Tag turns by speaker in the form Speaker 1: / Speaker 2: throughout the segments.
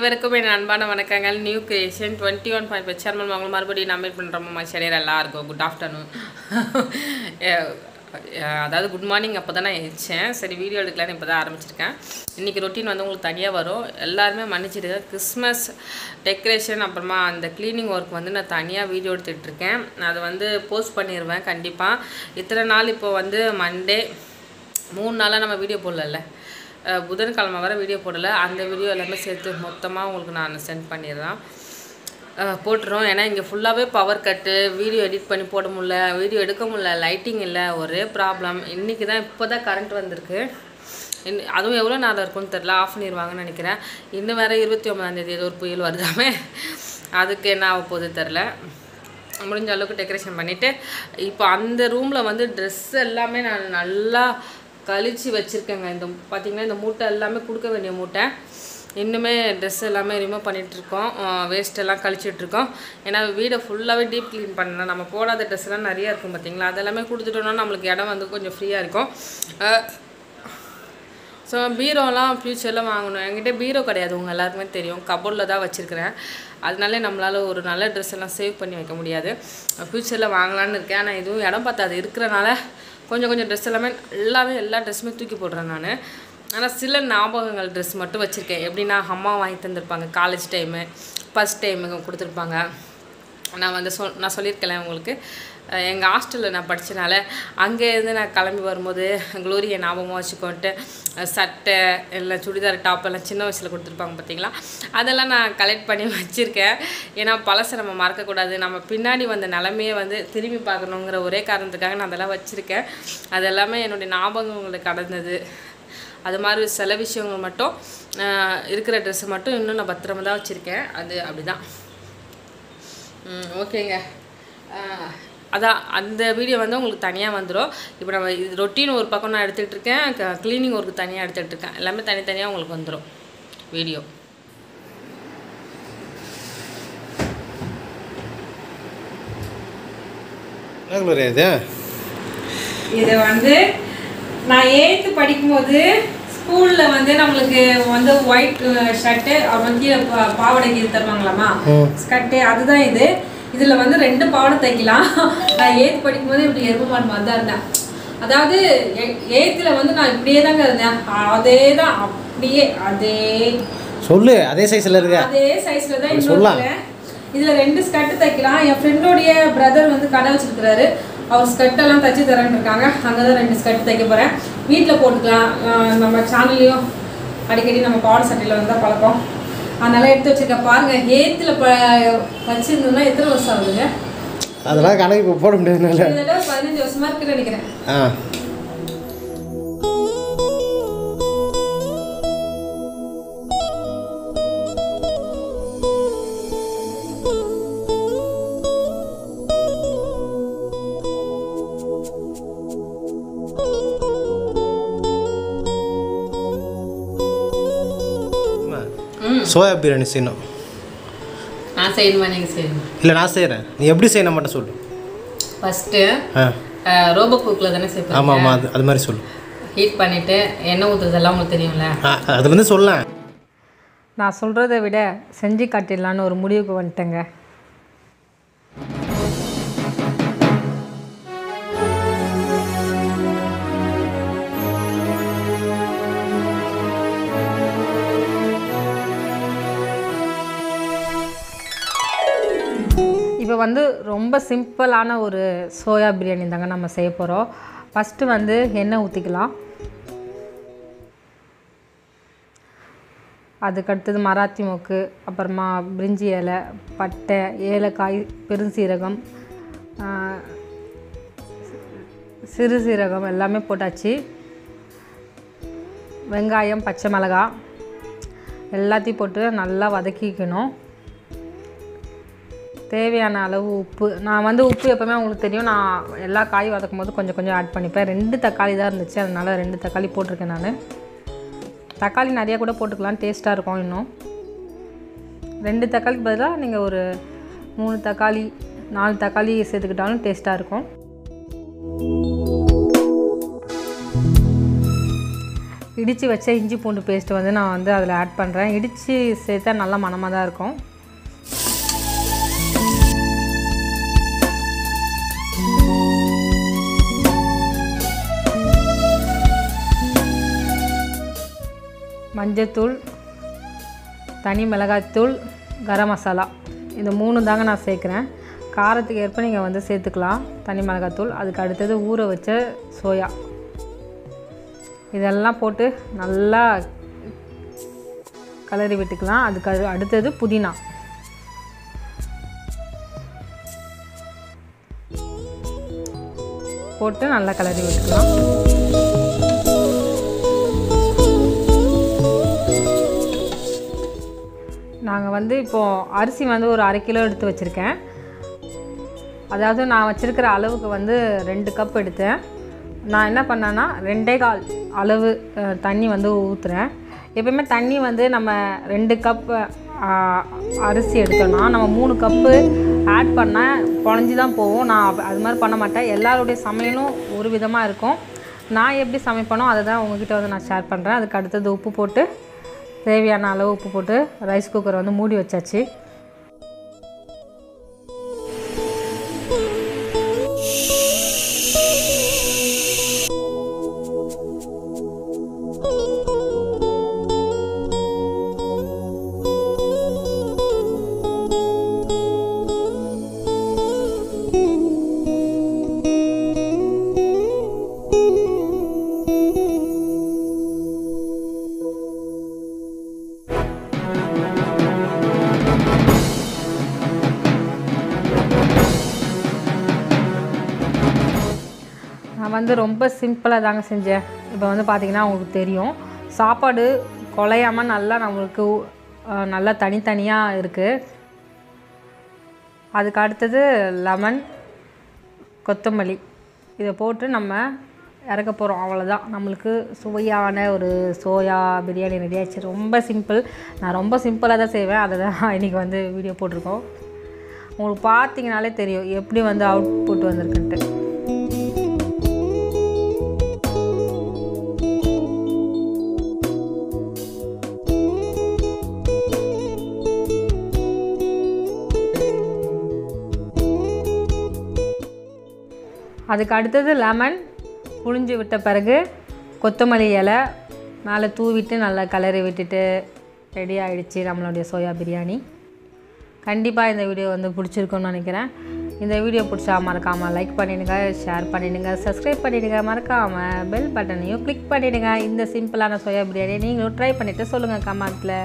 Speaker 1: அனைவருக்கும் என் அன்பான வணக்கங்கள் new creation twenty one point five chairman வாங்க மறுபடியும் நம்ம மீட் பண்ணுறோம் சரியர் எல்லாருக்கும் குட் ஆஃப்டர்நூன் அதாவது குட் மார்னிங் அப்போ தான் நான் எழுந்தேன் சரி வீடியோ எடுக்கலான்னு இப்போ தான் ஆரம்பிச்சிருக்கேன் இன்றைக்கி ரொட்டீன் வந்து உங்களுக்கு தனியாக வரும் எல்லாருமே மன்னிச்சிடுங்க கிறிஸ்மஸ் டெக்கரேஷன் அப்புறமா அந்த க்ளீனிங் ஒர்க் வந்து நான் தனியாக வீடியோ எடுத்துகிட்டு இருக்கேன் நான் அதை வந்து போஸ்ட் பண்ணிடுவேன் கண்டிப்பாக இத்தனை நாள் இப்போ வந்து மண்டே மூணு நாளாக நம்ம வீடியோ போடல அஹ் புதன்கிழமை வர வீடியோ போடலை அந்த வீடியோ எல்லாமே சேர்த்து மொத்தமாக உங்களுக்கு நான் சென்ட் பண்ணிடுறேன் அஹ் போட்டுறோம் ஏன்னா இங்கே ஃபுல்லாகவே பவர் கட்டு வீடியோ எடிட் பண்ணி போட முடியல வீடியோ எடுக்க முடியல லைட்டிங் இல்லை ஒரே ப்ராப்ளம் இன்றைக்கி தான் இப்போ தான் கரண்ட் வந்திருக்கு இன்னும் அதுவும் எவ்வளோ நாள் இருக்கும்னு தெரில ஆஃப் பண்ணிடுவாங்கன்னு நினைக்கிறேன் இன்னும் வேறு இருபத்தி ஒன்பதாந்தேதி ஏதோ ஒரு புயல் வருதாமே அதுக்கு என்ன ஆக போகுது தெரில முடிஞ்ச அளவுக்கு டெக்கரேஷன் பண்ணிவிட்டு இப்போ அந்த ரூமில் வந்து ட்ரெஸ் எல்லாமே நான் நல்லா கழிச்சு வச்சுருக்கேங்க இந்த பார்த்திங்கன்னா இந்த மூட்டை எல்லாமே கொடுக்க வேண்டிய மூட்டை இன்னுமே ட்ரெஸ் எல்லாமே ரிமூவ் பண்ணிகிட்ருக்கோம் வேஸ்ட் எல்லாம் கழிச்சிட்ருக்கோம் ஏன்னா வீடை ஃபுல்லாகவே டீப் க்ளீன் பண்ணணும் நம்ம போடாத ட்ரெஸ் எல்லாம் நிறையா இருக்கும் பார்த்தீங்களா அதெல்லாமே கொடுத்துட்டோம்னா நம்மளுக்கு இடம் வந்து கொஞ்சம் ஃப்ரீயாக இருக்கும் அஹ், ஸோ பீரோலாம் ஃப்யூச்சரில் வாங்கணும் என்கிட்ட பீரோ கிடையாது உங்கள் எல்லாருக்குமே தெரியும் கபோர்டில் தான் வச்சுருக்கிறேன் அதனால நம்மளால் ஒரு நல்ல ட்ரெஸ் எல்லாம் சேவ் பண்ணி வைக்க முடியாது ஃப்யூச்சரில் வாங்கலான்னு இருக்கேன் ஆனால் இதுவும் இடம் பார்த்து அது இருக்கிறனால கொஞ்சம் கொஞ்சம் ட்ரெஸ் எல்லாமே எல்லாமே எல்லா ட்ரெஸ்ஸுமே தூக்கி போடுறேன் நான் ஆனால் சில ஞாபகங்கள் ட்ரெஸ் மட்டும் வச்சுருக்கேன் எப்படின்னா அம்மா வாங்கி தந்திருப்பாங்க காலேஜ் டைமு ஃபஸ்ட் டைமுங்க கொடுத்துருப்பாங்க நான் வந்து சொல் நான் சொல்லியிருக்கேன் உங்களுக்கு எங்கள் ஹாஸ்டலில் நான் படித்தனால அங்கேருந்து நான் கிளம்பி வரும்போது க்ளோரியை ஞாபகமாக வச்சுக்கோன்ட்டு அஹ், சட்டை இல்லை சுடிதார் டாப் எல்லாம் சின்ன வயசில் கொடுத்துருப்பாங்க பார்த்தீங்களா அதெல்லாம் நான் கலெக்ட் பண்ணி வச்சுருக்கேன் ஏன்னா பழசை நம்ம மறக்கக்கூடாது நம்ம பின்னாடி வந்த நிலமையை வந்து திரும்பி பார்க்கணுங்கிற ஒரே காரணத்துக்காக நான் அதெல்லாம் வச்சுருக்கேன் அது எல்லாமே என்னுடைய ஞாபகங்களுக்கு கடந்தது அது மாதிரி சில விஷயங்கள் மட்டும் அஹ், இருக்கிற ட்ரெஸ்ஸை மட்டும் இன்னும் நான் பத்திரமா தான் வச்சுருக்கேன் அது அப்படிதான் ம் ஓகேங்க அஹ், அதான் அந்த வீடியோ வந்து உங்களுக்கு தனியாக வந்துடும் இப்போ நம்ம இது ரொட்டீன் ஒரு பக்கம் நான் எடுத்துகிட்டு இருக்கேன் க்ளீனிங் ஒர்க்கு தனியாக எடுத்துகிட்டு இருக்கேன் எல்லாமே தனித்தனியாக உங்களுக்கு வந்துடும் வீடியோ
Speaker 2: என்ன குளிர் இது
Speaker 1: இது வந்து நான் எயித்து படிக்கும்போது ஸ்கூலில் வந்து நம்மளுக்கு வந்து ஒயிட் ஷர்ட்டு அப்புறம் கீழே பா- பாவாடை கீழே தருவாங்களாமா
Speaker 2: ம்.
Speaker 1: ஸ்கர்ட்டு அதுதான் இது இதில் வந்து ரெண்டு பாவாடை தைக்கலாம் நான் எயித்து படிக்கும்போது இப்படி எருமை மாடு மாதிரி தான் இருந்தேன் அதாவது எயித்தில் வந்து நான் இப்படியே தாங்க இருந்தேன் அதே தான் அப்படியே அதே
Speaker 2: சொல்லு அதே சைஸில் இருக்க
Speaker 1: அதே சைஸ்ல தான்
Speaker 2: அப்படி
Speaker 1: இன்னொரு
Speaker 2: சொல்லலாம்.
Speaker 1: இதுல. இதுல ரெண்டு ஸ்கர்ட் தைக்கலாம் என் ஃப்ரெண்டோடைய பிரதர் வந்து கடை வச்சிருக்கிறாரு அவர் ஸ்கர்ட் எல்லாம் தச்சு தரேன்னு இருக்காங்க அங்கதான் ரெண்டு ஸ்கர்ட் தைக்க போறேன் வீட்ல போட்டுக்கலாம் ஆஹ் நம்ம சேனல்லையும் அடிக்கடி நம்ம பாவாடை சட்டையில வந்தா பழக்கம் அதனால எடுத்து வச்சிருக்கேன் பாருங்க ஏத்துல ப வச்சிருந்தோம்னா எத்தனை வருஷம் ஆகுதுங்க
Speaker 2: அதெல்லாம் கணக்கு இப்போ போட முடியாதுனால
Speaker 1: கிட்டத்தட்ட ஒரு பதினஞ்சு வருஷமா இருக்குன்னு நினைக்கிறேன்
Speaker 2: ஆ சோயா பிரியாணி செய்யணும்
Speaker 1: நான் செய்யணுமா நீங்க செய்யணுமா
Speaker 2: இல்லை நான் செய்கிறேன் நீ எப்படி செய்யணும் மட்டும் சொல்லு
Speaker 1: ஃபர்ஸ்ட்டு
Speaker 2: ஆ
Speaker 1: ரோபோ குக்கில் தானே சேர்ப்பேன்
Speaker 2: ஆமாம் ஆமாம் அது அது மாதிரி சொல்லு
Speaker 1: ஹீட் பண்ணிட்டு எண்ணெய் ஊற்றுறதெல்லாம் உங்களுக்கு தெரியும்ல
Speaker 2: ஆ அது வந்து சொல்லேன்
Speaker 1: நான் சொல்கிறத விட செஞ்சு காட்டிடலான்னு ஒரு முடிவுக்கு வந்துட்டேங்க இப்போ வந்து ரொம்ப சிம்பிளான ஒரு சோயா பிரியாணி தாங்க நம்ம செய்ய போகிறோம் ஃபஸ்ட்டு வந்து எண்ணெய் ஊற்றிக்கலாம் அதுக்கடுத்தது மராத்தி மொக்கு அப்புறமா பிரிஞ்சி இலை பட்டை ஏலக்காய் பெருஞ்சீரகம் ஆ, சிறு சீரகம் எல்லாமே போட்டாச்சு வெங்காயம் பச்சை மிளகாய் எல்லாத்தையும் போட்டு நல்லா வதக்கிக்கணும் தேவையான அளவு உப்பு நான் வந்து உப்பு எப்போவுமே உங்களுக்கு தெரியும் நான் எல்லா காயும் வதக்கும் போது கொஞ்சம் கொஞ்சம் ஆட் பண்ணிப்பேன் ரெண்டு தக்காளி தான் இருந்துச்சு அதனால் ரெண்டு தக்காளி போட்டிருக்கேன் நான் தக்காளி நிறையா கூட போட்டுக்கலாம் டேஸ்ட்டாக இருக்கும் இன்னும் ரெண்டு தக்காளிக்கு பதிலாக நீங்கள் ஒரு மூணு தக்காளி நாலு தக்காளி சேர்த்துக்கிட்டாலும் டேஸ்ட்டாக இருக்கும் இடித்து வச்ச இஞ்சி பூண்டு பேஸ்ட் வந்து நான் வந்து அதில் ஆட் பண்ணுறேன் இடித்து சேர்த்தா நல்லா மணமாக தான் இருக்கும் மஞ்சத்தூள் தனி மிளகாய்த்தூள் கரம் மசாலா இந்த மூணு தாங்க நான் சேர்க்குறேன் காரத்துக்கு ஏற்ப நீங்கள் வந்து சேர்த்துக்கலாம் தனி மிளகாய்த்தூள் அதுக்கு அடுத்தது ஊற வச்ச சோயா இதெல்லாம் போட்டு நல்லா கலரி விட்டுக்கலாம் அதுக்கு அது அடுத்தது புதினா போட்டு நல்லா கலரி விட்டுக்கலாம் நாங்கள் வந்து இப்போது அரிசி வந்து ஒரு அரை கிலோ எடுத்து வச்சுருக்கேன் அதாவது நான் வச்சுருக்கிற அளவுக்கு வந்து ரெண்டு கப் எடுத்தேன் நான் என்ன பண்ணேன்னா ரெண்டே கால் அளவு அஹ், தண்ணி வந்து ஊற்றுறேன் எப்பயுமே தண்ணி வந்து நம்ம ரெண்டு கப் அரிசி எடுத்தோன்னா நம்ம மூணு கப்பு ஆட் பண்ணால் குழஞ்சி தான் போகும் நான் அப்ப- அது மாதிரி பண்ண மாட்டேன் எல்லாருடைய சமையலும் ஒரு விதமாக இருக்கும் நான் எப்படி சமைப்பேனோ அதை தான் உங்ககிட்ட வந்து நான் ஷேர் பண்ணுறேன் அதுக்கு அடுத்தது உப்பு போட்டு தேவையான அளவு உப்பு போட்டு ரைஸ் குக்கரை வந்து மூடி வச்சாச்சு நான் வந்து ரொம்ப சிம்பிளாக தாங்க செஞ்சேன் இப்போ வந்து பார்த்திங்கன்னா உங்களுக்கு தெரியும் சாப்பாடு குலையாமல் நல்லா நம்மளுக்கு அஹ், நல்லா தனித்தனியாக இருக்குது அதுக்கு அடுத்தது லெமன் கொத்தமல்லி இதை போட்டு நம்ம இறக்க போகிறோம் அவ்வளோதான் நம்மளுக்கு சுவையான ஒரு சோயா பிரியாணி ரெடி ஆயிடுச்சு ரொம்ப சிம்பிள் நான் ரொம்ப சிம்பிளாக தான் செய்வேன் அதை தான் இன்றைக்கி வந்து வீடியோ போட்டிருக்கோம் உங்களுக்கு பார்த்தீங்கனாலே தெரியும் எப்படி வந்து அவுட்புட் வந்திருக்குன்ட்டு அதுக்கு அடுத்தது லெமன் புழிஞ்சு விட்ட பிறகு கொத்தமல்லி இலை மேலே தூவிட்டு நல்லா கலரி விட்டுட்டு ரெடி ஆகிடுச்சு நம்மளுடைய சோயா பிரியாணி கண்டிப்பாக இந்த வீடியோ வந்து பிடிச்சிருக்கும்னு நினைக்கிறேன் இந்த வீடியோ பிடிச்சா மறக்காமல் லைக் பண்ணிடுங்க ஷேர் பண்ணிடுங்க சப்ஸ்கிரைப் பண்ணிடுங்க மறக்காமல் பெல் பட்டனையும் கிளிக் பண்ணிடுங்க இந்த சிம்பிளான சோயா பிரியாணி நீங்களும் ட்ரை பண்ணிவிட்டு சொல்லுங்கள் கமெண்ட்டில்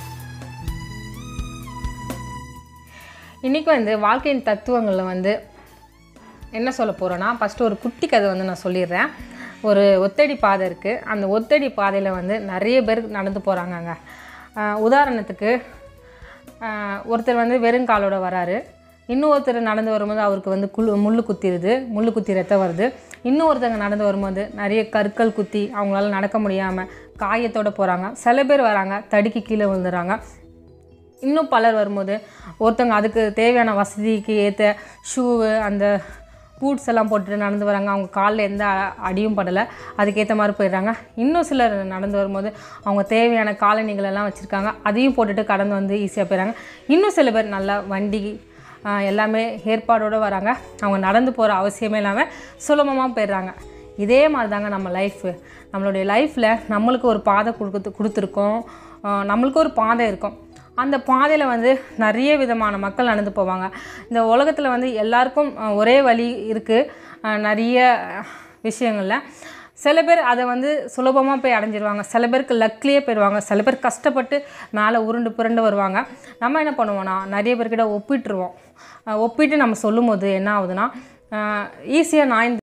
Speaker 1: இன்றைக்கி வந்து வாழ்க்கையின் தத்துவங்களில் வந்து என்ன சொல்ல போகிறேன்னா ஃபஸ்ட்டு ஒரு குட்டி கதை வந்து நான் சொல்லிடுறேன் ஒரு ஒத்தடி பாதை இருக்குது அந்த ஒத்தடி பாதையில் வந்து நிறைய பேர் நடந்து போகிறாங்கங்க உதாரணத்துக்கு ஆஹ், ஒருத்தர் வந்து வெறுங்காலோட வராரு இன்னொருத்தர் நடந்து வரும்போது அவருக்கு வந்து குள் முள் குத்திடுது முள் குத்தி ரத்தம் வருது இன்னொருத்தங்க நடந்து வரும்போது நிறைய கற்கள் குத்தி அவங்களால நடக்க முடியாமல் காயத்தோடு போகிறாங்க சில பேர் வராங்க தடுக்கி கீழே விழுந்துறாங்க இன்னும் பலர் வரும்போது ஒருத்தவங்க அதுக்கு தேவையான வசதிக்கு ஏற்ற ஷூவு அந்த பூட்ஸ் எல்லாம் போட்டுட்டு நடந்து வராங்க அவங்க காலில் எந்த அ- அடியும் படலை அதுக்கேற்ற மாதிரி போயிடுறாங்க இன்னும் சிலர் நடந்து வரும்போது அவங்க தேவையான காலணிகள் எல்லாம் வச்சுருக்காங்க அதையும் போட்டுட்டு கடந்து வந்து ஈஸியாக போயிடுறாங்க இன்னும் சில பேர் நல்லா வண்டி ஆ, எல்லாமே ஏற்பாடோடு வராங்க அவங்க நடந்து போகிற அவசியமே இல்லாமல் சுலபமாக போயிடுறாங்க இதே மாதிரி தாங்க நம்ம லைஃபு நம்மளுடைய லைஃப்பில் நம்மளுக்கு ஒரு பாதை கொடுத்து கொடுத்துருக்கோம் ஆஹ் நம்மளுக்கு ஒரு பாதை இருக்கும் அந்த பாதையில் வந்து நிறைய விதமான மக்கள் நடந்து போவாங்க இந்த உலகத்தில் வந்து எல்லாருக்கும் ஆஹ் ஒரே வழி இருக்குது நிறைய விஷயங்களில் சில பேர் அதை வந்து சுலபமாக போய் அடைஞ்சிருவாங்க சில பேருக்கு லக்லியே போயிடுவாங்க சில பேர் கஷ்டப்பட்டு மேலே உருண்டு புரண்டு வருவாங்க நம்ம என்ன பண்ணுவோம்னா நிறைய பேர்கிட்ட ஒப்பிட்டுருவோம் ஆஹ் ஒப்பிட்டு நம்ம சொல்லும்போது என்ன ஆகுதுன்னா ஈஸியாக நான் இந்த